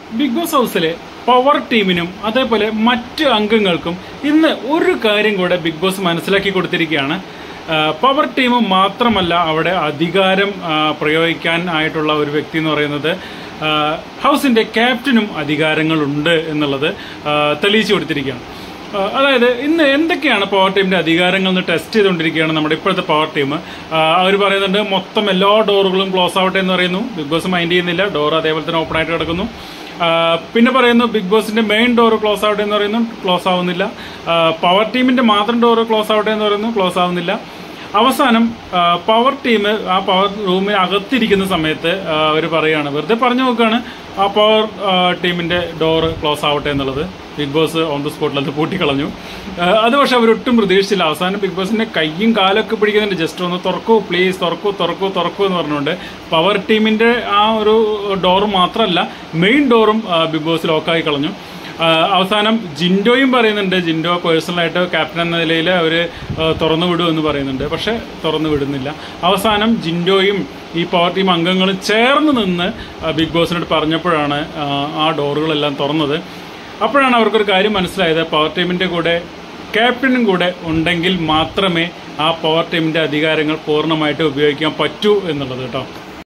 big boss ഹൗസിലെ power ടീമിനും അതേപോലെ മറ്റ് അംഗങ്ങൾക്കും ഇന്ന് ഒരു കാര്യം കൂടെ ബിഗ് ബോസ് മനസ്സിലാക്കി കൊടുത്തിരിക്കുകയാണ് ആ, പവർ ടീം മാത്രമല്ല അവിടെ അധികാരം ആ, പ്രയോഗിക്കാൻ ആയിട്ടുള്ള ഒരു വ്യക്തി എന്ന് പറയുന്നത് ആ, ഹൗസിന്റെ ക്യാപ്റ്റനും അധികാരങ്ങളുണ്ട് എന്നുള്ളത് ആ, തെളിയിച്ചു കൊടുത്തിരിക്കുകയാണ് ആ, അതായത് ഇന്ന് എന്തൊക്കെയാണ് പവർ ടീമിന്റെ അധികാരങ്ങൾ എന്ന് ടെസ്റ്റ് ചെയ്തുകൊണ്ടിരിക്കുകയാണ് നമ്മുടെ ഇപ്പോഴത്തെ പവർ ടീം അവർ പറയുന്നുണ്ട് മൊത്തം എല്ലാ ഡോറുകളും ക്ലോസ് ആവട്ടെ എന്ന് പറയുന്നു ബിഗ് ബോസ് മൈൻഡ് ചെയ്യുന്നില്ല ഡോർ അതേപോലെ തന്നെ ഓപ്പൺ ആയിട്ട് കിടക്കുന്നു ആ, പിന്നെ പറയുന്നു ബിഗ് ബോസിന്റെ മെയിൻ ഡോർ ക്ലോസ് ആവട്ടെ എന്ന് പറയുന്നു ക്ലോസ് ആവുന്നില്ല ആ, പവർ ടീമിന്റെ മാത്രം ഡോർ ക്ലോസ് ആവട്ടെ എന്ന് പറയുന്നു ക്ലോസ് ആവുന്നില്ല അവസാനം ആ, പവർ ടീം ആ പവർ റൂമിന് അകത്തിരിക്കുന്ന സമയത്ത് അവർ പറയാണ് വെറുതെ പറഞ്ഞു നോക്കുകയാണ് ആ പവർ ആ, ടീമിന്റെ ഡോർ ക്ലോസ് ആവട്ടെ എന്നുള്ളത് ബിഗ് ബോസ് ഓൺ ദ സ്പോട്ടിൽ അത് പൂട്ടിക്കളഞ്ഞു ആ, അത് പക്ഷെ അവരൊട്ടും പ്രതീക്ഷിച്ചില്ല അവസാനം ബിഗ് ബോസിന്റെ കയ്യും കാലൊക്കെ പിടിക്കുന്നുണ്ട് ജസ്റ്റ് ഒന്ന് തുറക്കൂ പ്ലീസ് തുറക്കൂ തുറക്കൂ തുറക്കൂ എന്ന് പറഞ്ഞുകൊണ്ട് പവർ ടീമിന്റെ ആ ഒരു ഡോർ മാത്രമല്ല മെയിൻ ഡോറും ആ, ബിഗ് ബോസ് ലോക്കായി കളഞ്ഞു ആ, അവസാനം ജിൻഡോയും പറയുന്നുണ്ട് ജിൻഡോ പേഴ്സണലായിട്ട് ക്യാപ്റ്റൻ എന്ന നിലയിൽ അവർ തുറന്നു വിടും എന്ന് പറയുന്നുണ്ട് പക്ഷെ തുറന്നു വിടുന്നില്ല അവസാനം ജിൻഡോയും ഈ പവർ ടീം അംഗങ്ങളും ചേർന്ന് നിന്ന് ആ, ബിഗ് ബോസിനോട് പറഞ്ഞപ്പോഴാണ് ആ, ആ ഡോറുകളെല്ലാം തുറന്നത് അപ്പോഴാണ് അവർക്കൊരു കാര്യം മനസ്സിലായത് പവർ ടീമിൻ്റെ കൂടെ ക്യാപ്റ്റനും കൂടെ ഉണ്ടെങ്കിൽ മാത്രമേ ആ പവർ ടീമിൻ്റെ അധികാരങ്ങൾ പൂർണ്ണമായിട്ട് ഉപയോഗിക്കാൻ പറ്റൂ എന്നുള്ളത് കേട്ടോ